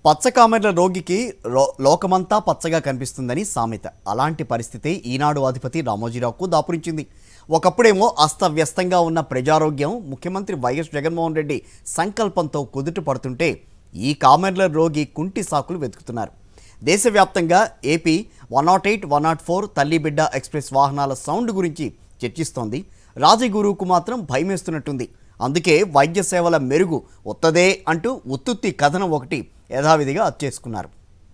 పచ్చకామెర్ల రోగికి రో- లోకమంతా పచ్చగా కనిపిస్తుందని సామెత అలాంటి పరిస్థితి ఈనాడు అధిపతి రామోజీరావుకు దాపురించింది ఒకప్పుడేమో అస్తవ్యస్తంగా ఉన్న ప్రజారోగ్యం ముఖ్యమంత్రి వైఎస్ జగన్మోహన్ రెడ్డి సంకల్పంతో కుదుట పడుతుంటే ఈ కామెర్ల రోగి కుంటి సాకులు వెతుకుతున్నారు దేశవ్యాప్తంగా AP one not eight one not four తల్లి బిడ్డ ఎక్స్ప్రెస్ వాహనాల సౌండ్ గురించి చర్చిస్తోంది రాజగురువుకు మాత్రం భయమేస్తున్నట్టుంది అందుకే వైద్య సేవల మెరుగు ఉత్తదే అంటూ ఉత్తుత్తి కథనం ఒకటి యథావిధిగా అచ్చేసుకున్నారు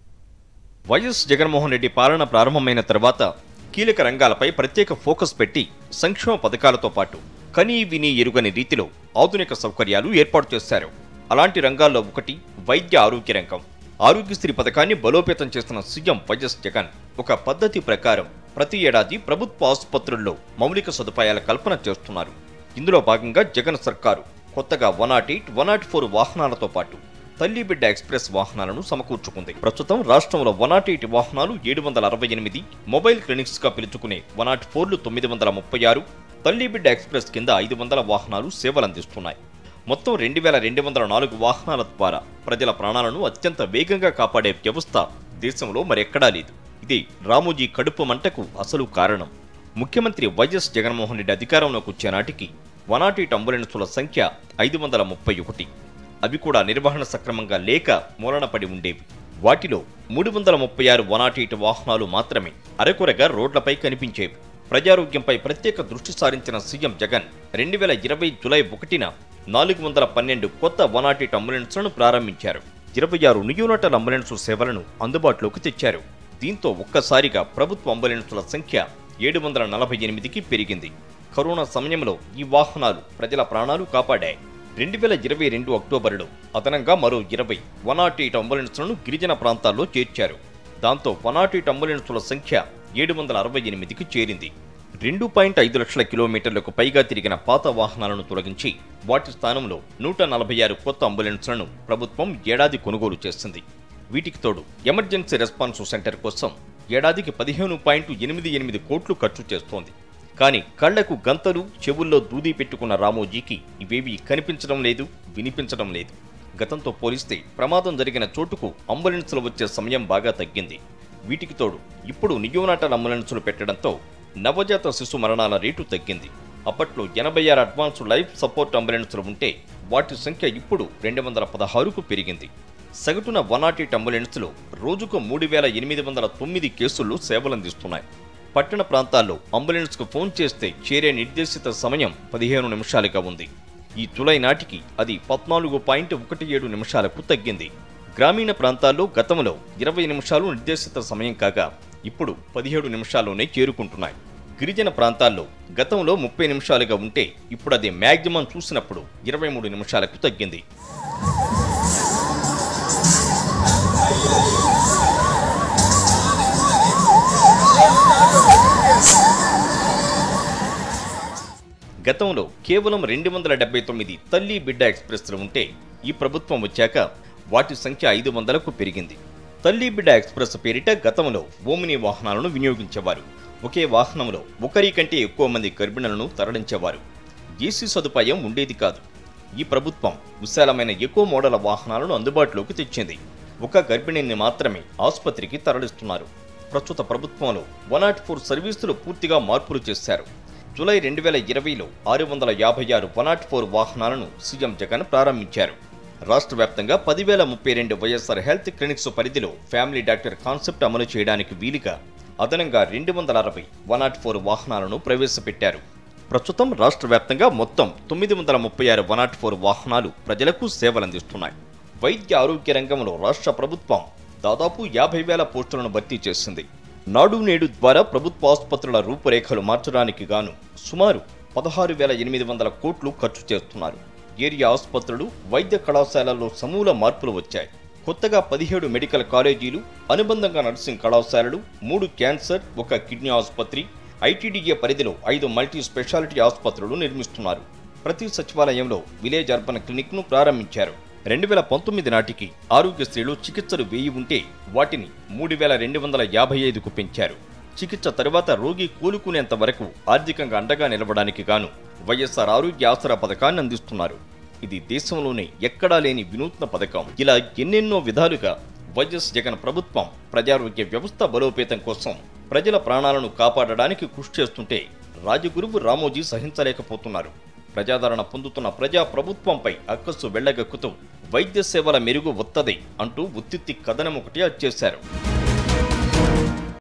వైఎస్ జగన్మోహన్ రెడ్డి పాలన ప్రారంభమైన తర్వాత కీలక రంగాలపై ప్రత్యేక ఫోకస్ పెట్టి సంక్షేమ పథకాలతో పాటు కనీ విని ఎరుగని రీతిలో ఆధునిక సౌకర్యాలు ఏర్పాటు చేశారు అలాంటి రంగాల్లో ఒకటి వైద్య ఆరోగ్య రంగం ఆరోగ్యశ్రీ పథకాన్ని బలోపేతం చేస్తున్న సీఎం వైఎస్ జగన్ ఒక పద్ధతి ప్రకారం ప్రతి ఏడాది ప్రభుత్వ ఆసుపత్రుల్లో మౌలిక సదుపాయాల కల్పన చేస్తున్నారు ఇందులో భాగంగా జగన్ సర్కారు కొత్తగా one not eight one not four వాహనాలతో పాటు తల్లి బిడ్డ ఎక్స్ప్రెస్ వాహనాలను సమకూర్చుకుంది ప్రస్తుతం రాష్ట్రంలో వన్ నాట్ ఎయిట్ వాహనాలు ఏడు వందల అరవై ఎనిమిది మొబైల్ క్లినిక్స్ గా పిలుచుకునే వన్ నాట్ ఫోర్లు తొమ్మిది వందల ముప్పై ఆరు తల్లి బిడ్డ ఎక్స్ప్రెస్ కింద ఐదు వందల వాహనాలు సేవలందిస్తున్నాయి మొత్తం రెండు వేల రెండు వందల నాలుగు వాహనాల ద్వారా ప్రజల ప్రాణాలను అత్యంత వేగంగా కాపాడే వ్యవస్థ దేశంలో మరెక్కడా లేదు ఇది రామోజీ కడుపు మంటకు అసలు కారణం ముఖ్యమంత్రి వైఎస్ జగన్మోహన్ రెడ్డి అధికారంలోకి వచ్చే నాటికి వన్ నాట్ ఎయిట్ అంబులెన్సుల సంఖ్య ఐదు వందల ముప్పై ఒకటి అవి కూడా నిర్వహణ సక్రమంగా లేక మూలన పడి ఉండేవి వాటిలో మూడు వందల ముప్పై ఆరు వన్ నాట్ ఎయిట్ వాహనాలు మాత్రమే అరకొరగా రోడ్లపై కనిపించేవి ప్రజారోగ్యంపై ప్రత్యేక దృష్టి సారించిన సీఎం జగన్ రెండు వేల ఇరవై జులై ఒకటిన నాలుగు వందల పన్నెండు కొత్త వన్ నాట్ ఎయిట్ అంబులెన్స్లను ప్రారంభించారు ఇరవై ఆరు నియోనటల్ అంబులెన్సు సేవలను అందుబాటులోకి తెచ్చారు దీంతో ఒక్కసారిగా ప్రభుత్వ అంబులెన్సుల సంఖ్య ఏడు వందల నలభై ఎనిమిదికి పెరిగింది కరోనా సమయంలో ఈ వాహనాలు ప్రజల ప్రాణాలు కాపాడాయి రెండు వేల ఇరవై రెండు అక్టోబరులో అదనంగా మరో ఇరవై వన్ నాట్ ఎయిట్ అంబులెన్స్లను గిరిజన ప్రాంతాల్లో చేర్చారు దాంతో వన్ నాట్ ఎయిట్ అంబులెన్సుల సంఖ్య ఏడు వందల అరవై ఎనిమిదికి చేరింది రెండు పాయింట్ ఐదు లక్షల కిలోమీటర్లకు పైగా తిరిగిన పాత వాహనాలను తొలగించి వాటి స్థానంలో నూట నలభై ఆరు కొత్త అంబులెన్స్లను ప్రభుత్వం ఏడాది కొనుగోలు చేసింది వీటికి తోడు ఎమర్జెన్సీ రెస్పాన్స్ సెంటర్ కోసం ఏడాదికి పదిహేను పాయింట్ ఎనిమిది ఎనిమిది కోట్లు ఖర్చు చేస్తోంది కానీ కళ్లకు గంతలు చెవుల్లో దూది పెట్టుకున్న రామోజీకి ఇవేవీ కనిపించడం లేదు వినిపించడం లేదు గతంతో పోలిస్తే ప్రమాదం జరిగిన చోటుకు అంబులెన్సులు వచ్చే సమయం బాగా తగ్గింది వీటికి తోడు ఇప్పుడు నియోనాటల్ అంబులెన్సులు పెట్టడంతో నవజాత శిశు మరణాల రేటు తగ్గింది అప్పట్లో ఎనభై ఆరు అడ్వాన్స్ లైఫ్ సపోర్ట్ అంబులెన్సులు ఉంటే వాటి సంఖ్య ఇప్పుడు రెండు వందల పదహారుకు పెరిగింది సగటున వన్ నాట్ ఎయిట్ అంబులెన్సులు రోజుకు మూడు వేల ఎనిమిది వందల తొమ్మిది కేసులు సేవలందిస్తున్నాయి పట్టణ ప్రాంతాల్లో అంబులెన్స్కు ఫోన్ చేస్తే చేరే నిర్దేశిత సమయం పదిహేను నిమిషాలుగా ఉంది ఈ జులై నాటికి అది పద్నాలుగు పాయింట్ ఒకటి ఏడు నిమిషాలకు తగ్గింది గ్రామీణ ప్రాంతాల్లో గతంలో ఇరవై నిమిషాలు నిర్దేశిత సమయం కాగా ఇప్పుడు పదిహేడు నిమిషాల్లోనే చేరుకుంటున్నాయి గిరిజన ప్రాంతాల్లో గతంలో ముప్పై నిమిషాలుగా ఉంటే ఇప్పుడు అది మ్యాక్సిమం చూసినప్పుడు ఇరవై మూడు నిమిషాలకు తగ్గింది గతంలో కేవలం రెండు వందల డెబ్బై తొమ్మిది తల్లి బిడ్డ ఎక్స్ప్రెస్లు ఉంటే ఈ ప్రభుత్వం వచ్చాక వాటి సంఖ్య ఐదు వందలకు పెరిగింది తల్లి బిడ్డ ఎక్స్ప్రెస్ పేరిట గతంలో ఓమిని వాహనాలను వినియోగించేవారు ఒకే వాహనంలో ఒకరి కంటే ఎక్కువ మంది గర్భిణులను తరలించేవారు ఏసీ సదుపాయం ఉండేది కాదు ఈ ప్రభుత్వం విశాలమైన ఎక్కువ మోడల్ వాహనాలను అందుబాటులోకి తెచ్చింది ఒక గర్భిణిని మాత్రమే ఆసుపత్రికి తరలిస్తున్నారు ప్రస్తుత ప్రభుత్వంలో వన్ నాట్ ఫోర్ సర్వీసులు పూర్తిగా మార్పులు చేశారు జూలై రెండు వేల ఇరవైలో ఆరు వందల యాభై ఆరు వన్ నాట్ ఫోర్ వాహనాలను సీఎం జగన్ ప్రారంభించారు రాష్ట్ర వ్యాప్తంగా పదివేల ముప్పై రెండు వైఎస్ఆర్ హెల్త్ క్లినిక్స్ పరిధిలో ఫ్యామిలీ డాక్టర్ కాన్సెప్ట్ అమలు చేయడానికి వీలుగా అదనంగా రెండు వందల అరవై వన్ నాట్ ఫోర్ వాహనాలను ప్రవేశపెట్టారు ప్రస్తుతం రాష్ట్ర వ్యాప్తంగా మొత్తం తొమ్మిది వందల ముప్పై ఆరు వన్ నాట్ ఫోర్ వాహనాలు ప్రజలకు సేవలందిస్తున్నాయి వైద్య ఆరోగ్య రంగంలో రాష్ట్ర ప్రభుత్వం దాదాపు యాభై వేల పోస్టులను భర్తీ చేసింది నాడు నేడు ద్వారా ప్రభుత్వ ఆసుపత్రుల రూపురేఖలు మార్చడానికి గాను సుమారు పదహారు వేల ఎనిమిది వందల కోట్లు ఖర్చు చేస్తున్నారు ఏరియా ఆసుపత్రులు వైద్య కళాశాలల్లో సమూల మార్పులు వచ్చాయి కొత్తగా పదిహేడు మెడికల్ కాలేజీలు అనుబంధంగా నర్సింగ్ కళాశాలలు మూడు క్యాన్సర్ ఒక కిడ్నీ ఆసుపత్రి ఐటీడీఏ పరిధిలో ఐదు మల్టీ స్పెషాలిటీ ఆసుపత్రులు నిర్మిస్తున్నారు ప్రతి సచివాలయంలో విలేజ్ అర్బన్ క్లినిక్ను ప్రారంభించారు రెండు వేల పంతొమ్మిది నాటికి ఆరోగ్యశ్రీలో చికిత్సలు వేయి ఉంటే వాటిని మూడు వేల రెండు వందల యాభై ఐదుకు పెంచారు చికిత్స తరువాత రోగి కోలుకునేంత వరకు ఆర్థికంగా అండగా నిలవడానికి గాను వైఎస్ఆర్ ఆరోగ్య ఆసరా పథకాన్ని అందిస్తున్నారు ఇది దేశంలోనే ఎక్కడా లేని వినూత్న పథకం ఇలా ఎన్నెన్నో విధాలుగా వైఎస్ జగన్ ప్రభుత్వం ప్రజారోగ్య వ్యవస్థ బలోపేతం కోసం ప్రజల ప్రాణాలను కాపాడడానికి కృషి చేస్తుంటే రాజగురువు రామోజీ సహించలేకపోతున్నారు ప్రజాదరణ పొందుతున్న ప్రజా ప్రభుత్వంపై అక్కస్సు వెళ్లగక్కుతూ వైద్య సేవల మెరుగు వత్తది అంటూ ఉత్తిత్తి కథనం ఒకటి అచ్చేశారు